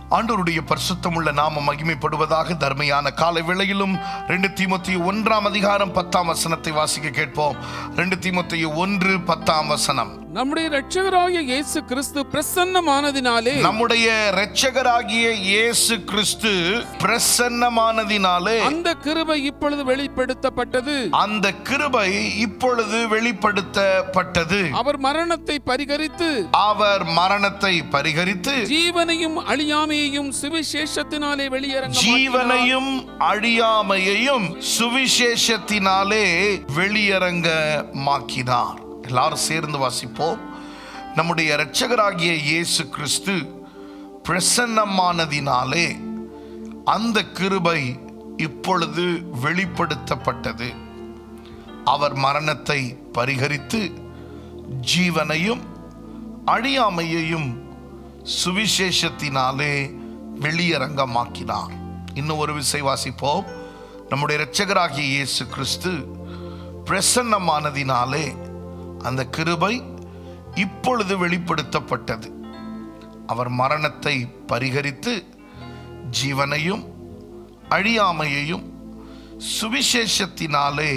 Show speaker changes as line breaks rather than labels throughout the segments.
ஆண்டவருடைய பரிசுத்தமுள்ள நாம மகிமைப்படுவதாக தர்மையான காலை வேளையிலும் ரெண்டு தீமோத்தி ஒன்றாம் அதிகாரம் பத்தாம் வசனத்தை வாசிக்க கேட்போம் ரெண்டு தீமோத்தி ஒன்று பத்தாம் வசனம்
நம்முடைய இரட்சகராகிய இயேசு கிறிஸ்து பிரசன்னமானதினாலே
நம்முடைய இரட்சகராகிய இயேசு கிறிஸ்து பிரசன்னமானதினாலே
அந்த கிருபை இப்பொழுது வெளிப்படுத்தப்பட்டது
அந்த கிருபை இப்பொழுது வெளிப்படுத்தப்பட்டது
அவர் மரணத்தை பரிகரித்து
அவர் மரணத்தை பரிகரித்து
ஜீவனையும் அழியாமையையும் சுவிசேஷத்தினாலே வெளியரங்க
ஜீவனையும் அழியாமையையும் சுவிசேஷத்தினாலே வெளியரங்கமாக்கினார் எல்லாரும் சேர்ந்து வாசிப்போம் நம்முடைய இரட்சகராகிய இயேசு கிறிஸ்து பிரசன்னமானதினாலே அந்த கிருபை இப்பொழுது வெளிப்படுத்தப்பட்டது அவர் மரணத்தை பரிகரித்து ஜீவனையும் அழியாமையையும் சுவிசேஷத்தினாலே வெளியரங்கமாக்கினார் இன்னும் ஒரு விசை வாசிப்போம் நம்முடைய இரட்சகராகிய இயேசு கிறிஸ்து பிரசன்னமானதினாலே அந்த கிருபை இப்பொழுது வெளிப்படுத்தப்பட்டது அவர் மரணத்தை பரிகரித்து ஜீவனையும் அழியாமையையும் சுவிசேஷத்தினாலே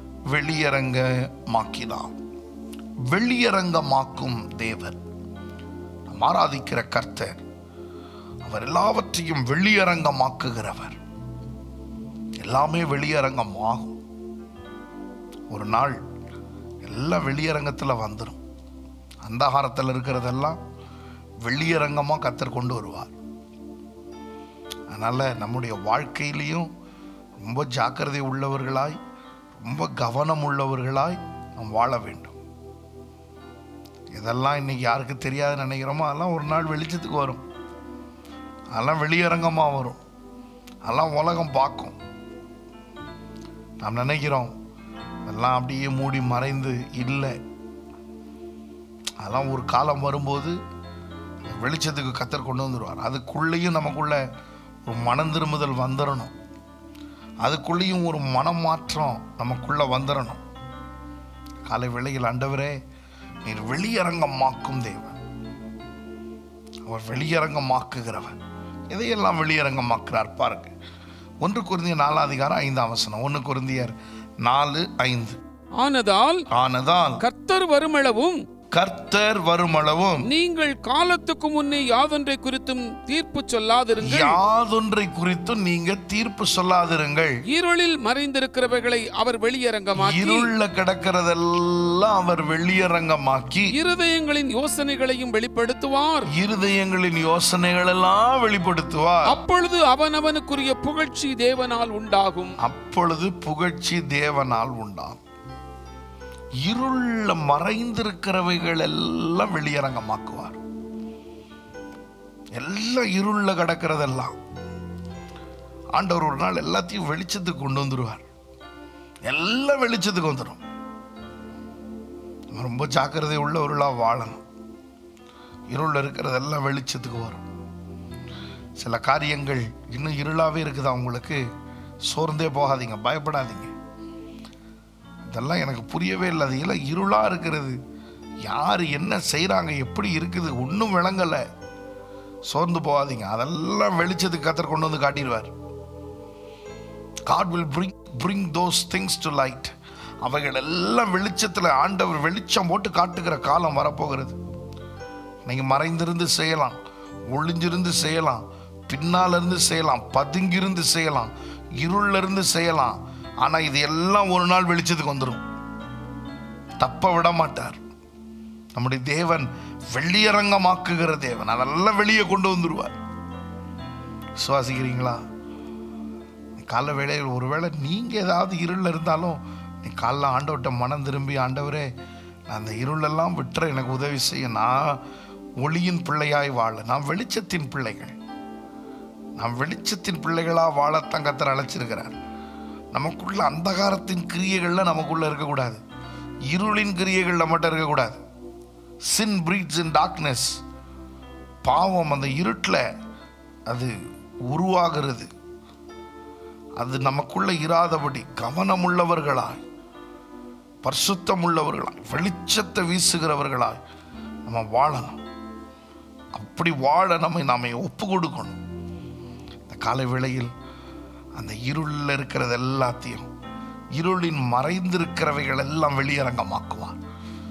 வெளியரங்கமாக்கினார் வெளியரங்கமாக்கும் தேவன் நாம் ஆராதிக்கிற கர்த்தர் அவர் எல்லாவற்றையும் வெளியரங்கமாக்குகிறவர் எல்லாமே வெளியரங்கமாகும் ஒரு நாள் எல்லாம் வெளியரங்கத்தில் வந்துடும் அந்தகாரத்தில் இருக்கிறதெல்லாம் வெளியரங்கமாக கத்தர் கொண்டு வருவார் அதனால் நம்முடைய வாழ்க்கையிலையும் ரொம்ப ஜாக்கிரதை உள்ளவர்களாய் ரொம்ப கவனம் உள்ளவர்களாய் நாம் வாழ வேண்டும் இதெல்லாம் இன்னைக்கு யாருக்கு தெரியாதுன்னு நினைக்கிறோமோ அதெல்லாம் ஒரு நாள் வெளிச்சத்துக்கு வரும் அதெல்லாம் வெளியரங்கமாக வரும் அதெல்லாம் உலகம் பார்க்கும் நாம் நினைக்கிறோம் அதெல்லாம் அப்படியே மூடி மறைந்து இல்லை அதெல்லாம் ஒரு காலம் வரும்போது வெளிச்சத்துக்கு கத்தர் கொண்டு வந்துடுவார் அதுக்குள்ளேயும் நமக்குள்ள ஒரு மனம் திரும்புதல் வந்துடணும் அதுக்குள்ளேயும் ஒரு மனமாற்றம் நமக்குள்ள வந்துடணும் காலை வேளையில் ஆண்டவரே நீர் வெளியரங்கமாக்கும் தேவன் அவர் வெளியரங்கமாக்குகிறவர் இதையெல்லாம் வெளியரங்கமாக்குறார் பாருங்க ஒன்று குருந்திய நாலாம் அதிகாரம் ஐந்தாம் வசனம் ஒன்று குருந்தியர் நாலு ஐந்து
ஆனதால்
ஆனதால்
கர்த்தர் வருமளவும்
கர்த்தர் வருமளவும்
நீங்கள் காலத்துக்கு முன்னே யாதொன்றை குறித்தும் தீர்ப்பு சொல்லாதிருங்கள்
யாதொன்றை குறித்தும் நீங்க தீர்ப்பு சொல்லாதிருங்கள்
இருளில் மறைந்திருக்கிறவைகளை அவர் வெளியரங்கமாக்கி
இருள்ல கிடக்கிறதெல்லாம் அவர் வெளியரங்கமாக்கி
இருதயங்களின் யோசனைகளையும் வெளிப்படுத்துவார்
இருதயங்களின் யோசனைகள் எல்லாம் வெளிப்படுத்துவார்
அப்பொழுது அவனவனுக்குரிய புகழ்ச்சி தேவனால் உண்டாகும்
அப்பொழுது புகழ்ச்சி தேவனால் உண்டாம் இருள்ல மறைந்திருக்கிறவைகள் எல்லாம் வெளியரங்கமாக்குவார் எல்லாம் இருள்ல கிடக்கிறதெல்லாம் ஆண்டவர் ஒரு நாள் எல்லாத்தையும் வெளிச்சத்துக்கு கொண்டு வந்துருவார் எல்லாம் வெளிச்சத்துக்கு வந்துடும் நம்ம ரொம்ப ஜாக்கிரதை உள்ளவர்களா வாழணும் இருள்ல இருக்கிறதெல்லாம் வெளிச்சத்துக்கு வரும் சில காரியங்கள் இன்னும் இருளாவே இருக்குதா உங்களுக்கு சோர்ந்தே போகாதீங்க பயப்படாதீங்க இதெல்லாம் எனக்கு புரியவே இல்லை அது எல்லாம் இருளா இருக்கிறது யார் என்ன செய்கிறாங்க எப்படி இருக்குது ஒன்றும் விளங்கலை சோர்ந்து போகாதீங்க அதெல்லாம் வெளிச்சத்துக்கு கத்தர் கொண்டு வந்து காட்டிடுவார் God will bring bring those things to light அவைகள் எல்லாம் வெளிச்சத்தில் ஆண்டவர் வெளிச்சம் போட்டு காட்டுகிற காலம் வரப்போகிறது நீங்கள் மறைந்திருந்து செய்யலாம் ஒளிஞ்சிருந்து செய்யலாம் பின்னால இருந்து செய்யலாம் பதுங்கிருந்து செய்யலாம் இருள்ல இருந்து செய்யலாம் ஆனா இது எல்லாம் ஒரு நாள் வெளிச்சத்துக்கு வந்துடும் தப்ப விட மாட்டார் நம்முடைய தேவன் வெள்ளியரங்கமாக்குகிற தேவன் அதெல்லாம் வெளியே கொண்டு வந்துருவார் சுவாசிக்கிறீங்களா கால வேளையில் ஒருவேளை நீங்க ஏதாவது இருளில் இருந்தாலும் நீ காலைல ஆண்டவர்கிட்ட மனம் திரும்பி ஆண்டவரே நான் அந்த இருளெல்லாம் விட்டுற எனக்கு உதவி செய்ய நான் ஒளியின் பிள்ளையாய் வாழ நான் வெளிச்சத்தின் பிள்ளைகள் நாம் வெளிச்சத்தின் பிள்ளைகளாக வாழத்தான் கத்தர் அழைச்சிருக்கிறார் நமக்குள்ள அந்தகாரத்தின் கிரியைகள்ல நமக்குள்ள இருக்கக்கூடாது இருளின் கிரியைகள் நம்மகிட்ட இருக்கக்கூடாது சின் பிரீட்ஸ் இன் டார்க்னஸ் பாவம் அந்த இருட்டில் அது உருவாகிறது அது நமக்குள்ள இராதபடி கவனமுள்ளவர்களாய் பரிசுத்தம் உள்ளவர்களாய் வெளிச்சத்தை வீசுகிறவர்களாய் நம்ம வாழணும் அப்படி வாழ நம்மை நாம ஒப்பு கொடுக்கணும் இந்த காலை வேளையில் அந்த இருளில் இருக்கிறது எல்லாத்தையும் இருளின் மறைந்திருக்கிறவைகள் எல்லாம் வெளியரங்கமாக்குவார்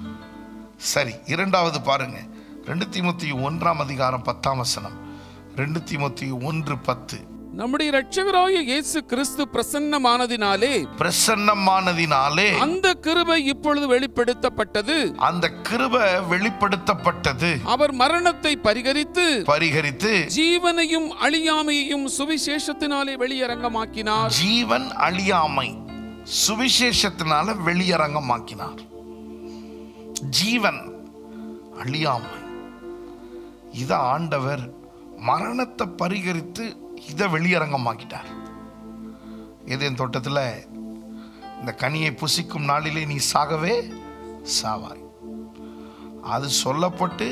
சரி இரண்டாவது பாருங்க ரெண்டு தீமத்தி ஒன்றாம் அதிகாரம் பத்தாம் வசனம் ரெண்டு தீமத்தி ஒன்று பத்து
நம்முடைய இரட்சகராய இயேசு கிறிஸ்து பிரசன்னமானதினாலே
பிரசன்னமானதினாலே
அந்த கிருபை இப்பொழுது வெளிப்படுத்தப்பட்டது
அந்த கிருப வெளிப்படுத்தப்பட்டது
அவர் மரணத்தை பரிகரித்து
பரிகரித்து
ஜீவனையும் அழியாமையையும் சுவிசேஷத்தினாலே வெளியரங்கமாக்கினார்
ஜீவன் அழியாமை சுவிசேஷத்தினால வெளியரங்கமாக்கினார் ஜீவன் அழியாமை இத ஆண்டவர் மரணத்தை பரிகரித்து இதை வெளியரங்கமாக்கிட்டார் ஏதேன் தோட்டத்தில் இந்த கனியை புசிக்கும் நாளிலே நீ சாகவே சாவாய் அது சொல்லப்பட்டு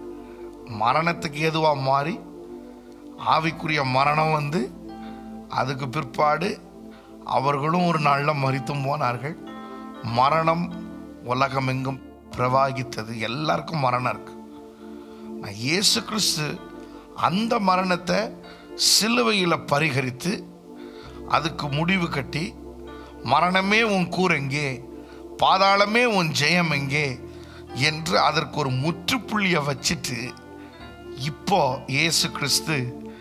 மரணத்துக்கு ஏதுவா மாறி ஆவிக்குரிய மரணம் வந்து அதுக்கு பிற்பாடு அவர்களும் ஒரு நாளில் மறித்தும் போனார்கள் மரணம் உலகமெங்கும் பிரவாகித்தது எல்லாருக்கும் மரணம் இருக்கு நான் இயேசு கிறிஸ்து அந்த மரணத்தை சிலுவையில் பரிகரித்து அதுக்கு முடிவு கட்டி மரணமே உன் கூர் எங்கே பாதாளமே உன் ஜெயம் எங்கே என்று அதற்கு ஒரு முற்றுப்புள்ளியை வச்சிட்டு இப்போ இயேசு கிறிஸ்து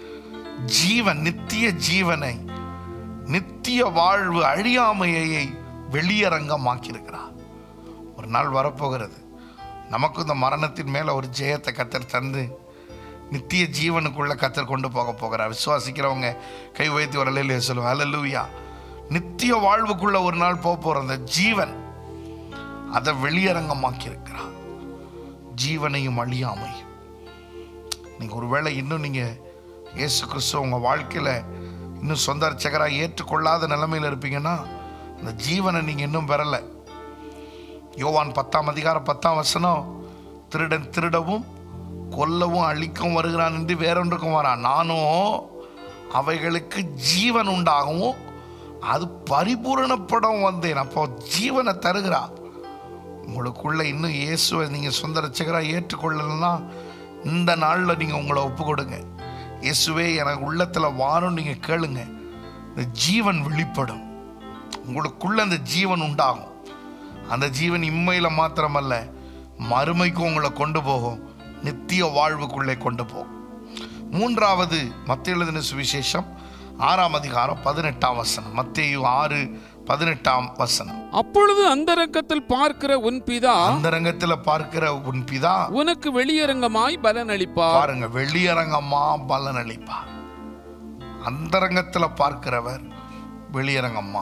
ஜீவன் நித்திய ஜீவனை நித்திய வாழ்வு அழியாமையை வெளியரங்கமாக்கியிருக்கிறார் ஒரு நாள் வரப்போகிறது நமக்கு இந்த மரணத்தின் மேல ஒரு ஜெயத்தை கத்தர் தந்து நித்திய ஜீவனுக்குள்ள கத்தர் கொண்டு போக போகிறார் விசுவாசிக்கிறவங்க கை வைத்து ஒரு அலையிலே சொல்லுவோம் அல்லூயா நித்திய வாழ்வுக்குள்ள ஒரு நாள் போக போற அந்த ஜீவன் அதை வெளியரங்கமாக்கி இருக்கிறார் ஜீவனையும் அழியாமையும் நீங்க ஒருவேளை இன்னும் நீங்க இயேசு கிறிஸ்துவ உங்க வாழ்க்கையில இன்னும் சொந்த ரட்சகராக ஏற்றுக்கொள்ளாத நிலைமையில இருப்பீங்கன்னா அந்த ஜீவனை நீங்க இன்னும் பெறல யோவான் பத்தாம் அதிகாரம் பத்தாம் வசனம் திருடன் திருடவும் கொல்லவும் அழிக்கவும் வருகிறான் என்று வேறொன்றுக்கும் வரான் நானும் அவைகளுக்கு ஜீவன் உண்டாகவும் அது பரிபூரணப்படம் வந்தேன் அப்போ ஜீவனை தருகிறா உங்களுக்குள்ள இன்னும் இயேசுவை நீங்க சொந்த ரட்சகராக ஏற்றுக்கொள்ளலைன்னா இந்த நாளில் நீங்க உங்களை ஒப்பு கொடுங்க இயேசுவே எனக்கு உள்ளத்துல வாரும் நீங்க கேளுங்க இந்த ஜீவன் வெளிப்படும் உங்களுக்குள்ள அந்த ஜீவன் உண்டாகும் அந்த ஜீவன் இம்மையில மாத்திரமல்ல மறுமைக்கும் உங்களை கொண்டு போகும் நித்திய வாழ்வுக்குள்ளே கொண்டு போகும் மூன்றாவது மத்திய எழுதின சுவிசேஷம் ஆறாம் அதிகாரம் பதினெட்டாம் வசனம் மத்தேயு ஆறு பதினெட்டாம் வசனம்
அப்பொழுது அந்தரங்கத்தில் பார்க்கிற உன் பிதா
அந்த ரங்கத்துல பார்க்கிற உன் பிதா
உனக்கு வெளியரங்கமாய் பலன் அளிப்பார்
பாருங்க வெளியரங்கமா பலன் அளிப்பார் அந்தரங்கத்துல பார்க்கிறவர் வெளியரங்கம்மா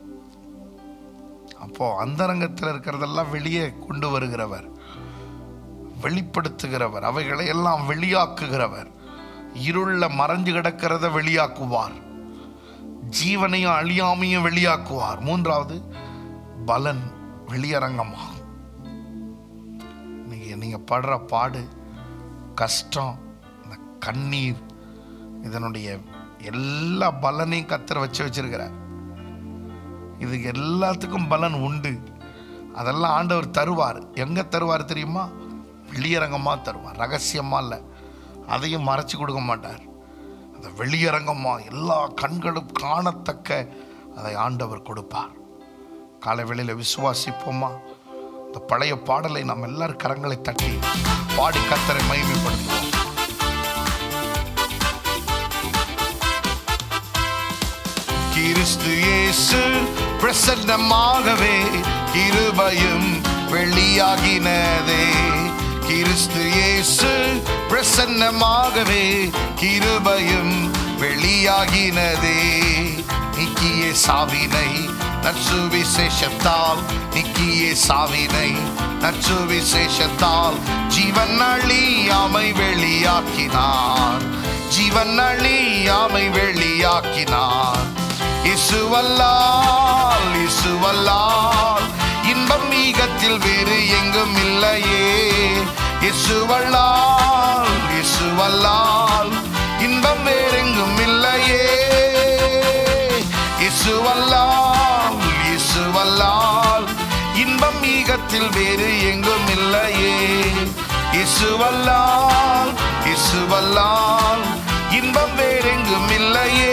அப்போ அந்தரங்கத்தில் இருக்கிறதெல்லாம் வெளியே கொண்டு வருகிறவர் வெளிப்படுத்துகிறவர் அவைகளை எல்லாம் வெளியாக்குகிறவர் இருள மறைஞ்சு கிடக்கிறத வெளியாக்குவார் ஜீவனையும் அழியாமையும் வெளியாக்குவார் மூன்றாவது பலன் வெளியரங்கமாகும் நீங்க நீங்க படுற பாடு கஷ்டம் இந்த கண்ணீர் இதனுடைய எல்லா பலனையும் கத்தர் வச்சு வச்சிருக்கிறார் இது எல்லாத்துக்கும் பலன் உண்டு அதெல்லாம் ஆண்டவர் தருவார் எங்க தருவார் தெரியுமா வெளியரங்கமா தருவார் ரகசியமா இல்லை அதையும் மறைச்சு கொடுக்க மாட்டார் அந்த வெளியரங்கமா எல்லா கண்களும் காணத்தக்க அதை ஆண்டவர் கொடுப்பார் காலை வேளையில விசுவாசிப்போமா இந்த பழைய பாடலை நாம் எல்லாரும் கரங்களை தட்டி பாடி கத்தரை மகிமைப்படுத்துவோம் கிறிஸ்து இயேசு பிரசன்னமாகவே கிருபையும் வெளியாகினதே கிறிஸ்து இயேசு பிரசன்னமாகவே கிருபையும் வெளியாகினதே நிக்கிய சாவினை நற்சுவிசேஷத்தால் நிக்கிய சாவினை நற்சுவிசேஷத்தால் ஜீவன் அழியாமை வெளியாக்கினார் ஜீவன் அழியாமை வெளியாக்கினார் இசுவல்லால் இசுவல்லால் இன்பம் மீகத்தில் வேறு எங்கும் இல்லையே இசுவல்லால் இசுவல்லால் இன்பம் வேறெங்கும் இல்லையே இசுவல்லால் இசுவல்லால் இன்பம் மீகத்தில் வேறு எங்கும் இல்லையே இசுவல்லால் இசு இயேசுவல்லால் இன்பம் வேறெங்கும் இல்லையே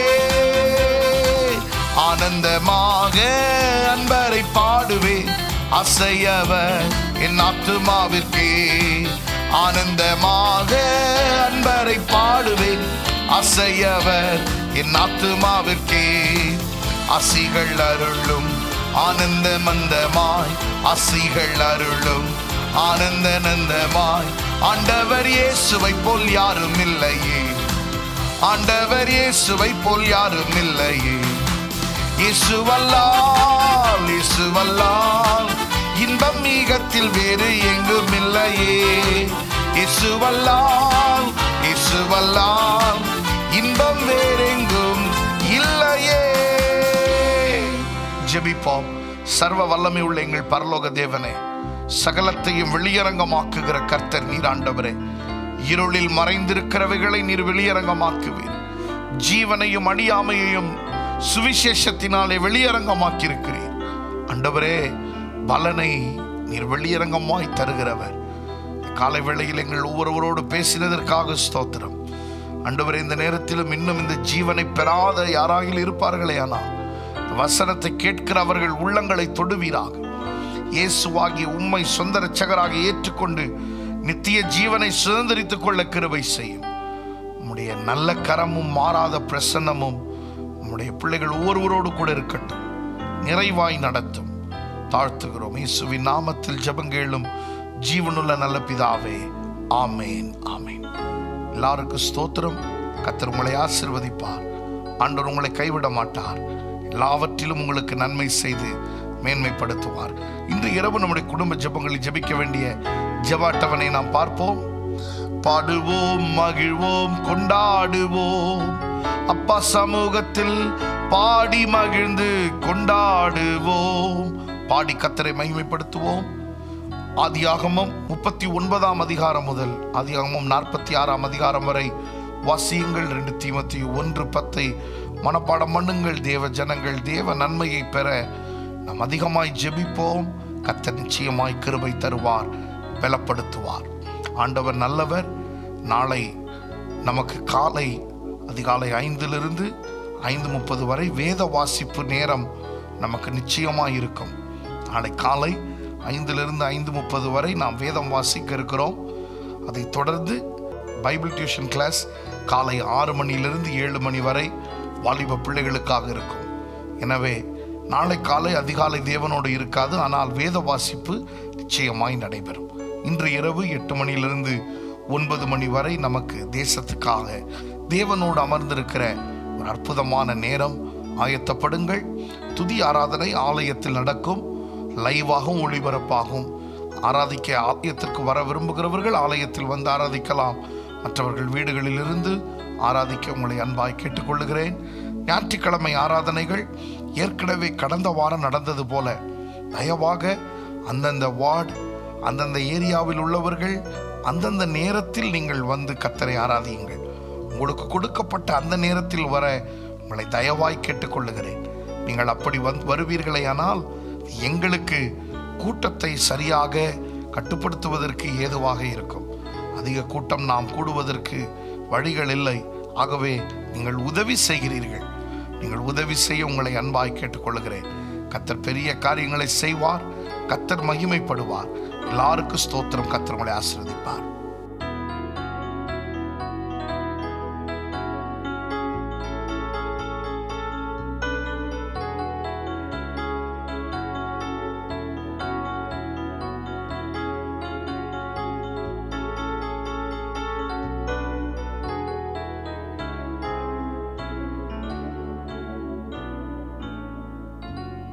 ஆனந்தமாக அன்பரை பாடுவேன் அசையவர் என் ஆத்துமாவிற்கே ஆனந்தமாக அன்பரை பாடுவேன் அசையவர் என் ஆத்துமாவிற்கே அசிகள் அருளும் ஆனந்த மந்தமாய் அசிகள் அருளும் ஆனந்த நந்தமாய் ஆண்டவர் இயேசுவை போல் யாரும் இல்லையே ஆண்டவர் இயேசுவை போல் யாரும் இல்லையே இயேசுவல்லால் இயேசுவல்லால் இன்பம் மீகத்தில் வேறு எங்கும் இல்லையே இயேசுவல்லால் இயேசுவல்லால் இன்பம் வேறெங்கும் இல்லையே ஜெபிப்போம் சர்வ வல்லமை உள்ள எங்கள் பரலோக தேவனே சகலத்தையும் வெளியரங்கமாக்குகிற கர்த்தர் நீர் ஆண்டவரே இருளில் மறைந்திருக்கிறவைகளை நீர் வெளியரங்கமாக்குவீர் ஜீவனையும் அழியாமையையும் சுவிசேஷத்தினாலே வெளியரங்கமாக்கியிருக்கிறீர் ஆண்டவரே பலனை நீர் வெளியரங்கமாய் தருகிறவர் காலை வேளையில் எங்கள் ஒவ்வொருவரோடு பேசினதற்காக ஸ்தோத்திரம் ஆண்டவரே இந்த நேரத்திலும் இன்னும் இந்த ஜீவனை பெறாத யாராகில் இருப்பார்களே ஆனால் வசனத்தை கேட்கிற அவர்கள் உள்ளங்களை தொடுவீராக இயேசுவாகிய உம்மை சொந்த ரட்சகராக ஏற்றுக்கொண்டு நித்திய ஜீவனை சுதந்திரித்துக் கொள்ள கிருபை செய்யும் உம்முடைய நல்ல கரமும் மாறாத பிரசன்னமும் உம்முடைய பிள்ளைகள் ஒவ்வொருவரோடு கூட இருக்கட்டும் நிறைவாய் நடத்தும் தாழ்த்துகிறோம் இயேசுவின் நாமத்தில் ஜெபங்கேளும் ஜீவனுள்ள நல்ல பிதாவே ஆமேன் ஆமேன் எல்லாருக்கும் ஸ்தோத்திரம் கத்தர் உங்களை ஆசிர்வதிப்பார் ஆண்டவர் உங்களை கைவிட மாட்டார் எல்லாவற்றிலும் உங்களுக்கு நன்மை செய்து மேன்மைப்படுத்துவார் இன்று இரவு நம்முடைய குடும்ப ஜெபங்களில் ஜெபிக்க வேண்டிய ஜெபாட்டவனை நாம் பார்ப்போம் பாடுவோம் மகிழ்வோம் கொண்டாடுவோம் அப்பா சமூகத்தில் பாடி மகிழ்ந்து கொண்டாடுவோம் பாடி கத்தரை மகிமைப்படுத்துவோம் ஆதியாகமம் முப்பத்தி ஒன்பதாம் அதிகாரம் முதல் ஆதியாகமம் நாற்பத்தி ஆறாம் அதிகாரம் வரை வாசியுங்கள் ரெண்டு தீமத்தி ஒன்று பத்தை மனப்பாடம் பண்ணுங்கள் தேவ ஜனங்கள் தேவ நன்மையை பெற நாம் அதிகமாய் ஜெபிப்போம் கத்தர் நிச்சயமாய் கிருபை தருவார் பலப்படுத்துவார் ஆண்டவர் நல்லவர் நாளை நமக்கு காலை அதிகாலை ஐந்திலிருந்து ஐந்து முப்பது வரை வேத வாசிப்பு நேரம் நமக்கு நிச்சயமாய் இருக்கும் நாளை காலை ஐந்திலிருந்து ஐந்து முப்பது வரை நாம் வேதம் வாசிக்க இருக்கிறோம் அதைத் தொடர்ந்து பைபிள் டியூஷன் கிளாஸ் காலை ஆறு மணியிலிருந்து ஏழு மணி வரை வாலிப பிள்ளைகளுக்காக இருக்கும் எனவே நாளை காலை அதிகாலை தேவனோடு இருக்காது ஆனால் வேத வாசிப்பு நிச்சயமாய் நடைபெறும் இன்று இரவு எட்டு மணியிலிருந்து ஒன்பது மணி வரை நமக்கு தேசத்துக்காக தேவனோடு அமர்ந்திருக்கிற ஒரு அற்புதமான நேரம் ஆயத்தப்படுங்கள் துதி ஆராதனை ஆலயத்தில் நடக்கும் லைவாகவும் ஒளிபரப்பாகும் ஆராதிக்க ஆலயத்திற்கு வர விரும்புகிறவர்கள் ஆலயத்தில் வந்து ஆராதிக்கலாம் மற்றவர்கள் வீடுகளிலிருந்து ஆராதிக்க உங்களை அன்பாய் கேட்டுக்கொள்ளுகிறேன் ஞாயிற்றுக்கிழமை ஆராதனைகள் ஏற்கனவே கடந்த வாரம் நடந்தது போல தயவாக அந்தந்த வார்டு அந்தந்த ஏரியாவில் உள்ளவர்கள் அந்தந்த நேரத்தில் நீங்கள் வந்து கத்தரை ஆராதியுங்கள் உங்களுக்கு கொடுக்கப்பட்ட அந்த நேரத்தில் வர உங்களை தயவாய் கேட்டுக்கொள்ளுகிறேன் நீங்கள் அப்படி வந்து வருவீர்களேயானால் எங்களுக்கு கூட்டத்தை சரியாக கட்டுப்படுத்துவதற்கு ஏதுவாக இருக்கும் அதிக கூட்டம் நாம் கூடுவதற்கு வழிகள் இல்லை ஆகவே நீங்கள் உதவி செய்கிறீர்கள் நீங்கள் உதவி செய்ய உங்களை அன்பாய் கேட்டுக்கொள்கிறேன் கத்தர் பெரிய காரியங்களை செய்வார் கத்தர் மகிமைப்படுவார் எல்லாருக்கும் ஸ்தோத்திரம் கத்தர் உங்களை ஆசீர்வதிப்பார்